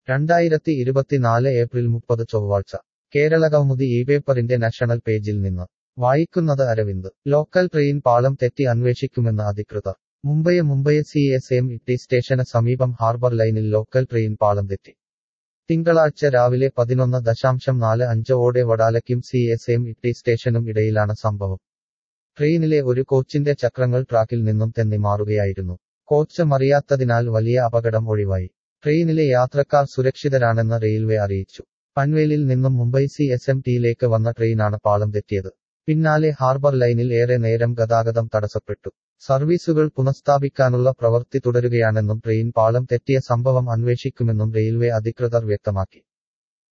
രണ്ടായിരത്തി ഇരുപത്തിനാല് ഏപ്രിൽ മുപ്പത് ചൊവ്വാഴ്ച കേരളകൗമുദി ഈ പേപ്പറിന്റെ നാഷണൽ പേജിൽ നിന്ന് വായിക്കുന്നത് അരവിന്ദ് ലോക്കൽ ട്രെയിൻ പാളം തെറ്റി അന്വേഷിക്കുമെന്ന് അധികൃതർ Mumbai Mumbai C S M T സ്റ്റേഷന് സമീപം ഹാർബർ ലൈനിൽ ലോക്കൽ ട്രെയിൻ പാളം തെറ്റി തിങ്കളാഴ്ച രാവിലെ പതിനൊന്ന് ദശാംശം നാല് അഞ്ച് ഓടെ വഡാലയ്ക്കും സി എസ് എം ടി സ്റ്റേഷനും ഇടയിലാണ് സംഭവം ട്രെയിനിലെ ഒരു കോച്ചിന്റെ ചക്രങ്ങൾ ട്രാക്കിൽ നിന്നും തെന്നി മാറുകയായിരുന്നു കോച്ച് മറിയാത്തതിനാൽ വലിയ അപകടം ഒഴിവായി ട്രെയിനിലെ യാത്രക്കാർ സുരക്ഷിതരാണെന്ന് റെയിൽവേ അറിയിച്ചു പൻവേലിൽ നിന്നും മുംബൈ സി എസ് എം ടിയിലേക്ക് വന്ന ട്രെയിനാണ് പാളം തെറ്റിയത് പിന്നാലെ ഹാർബർ ലൈനിൽ ഏറെ നേരം ഗതാഗതം തടസ്സപ്പെട്ടു സർവീസുകൾ പുനഃസ്ഥാപിക്കാനുള്ള പ്രവൃത്തി തുടരുകയാണെന്നും ട്രെയിൻ പാളം തെറ്റിയ സംഭവം അന്വേഷിക്കുമെന്നും റെയിൽവേ അധികൃതർ വ്യക്തമാക്കി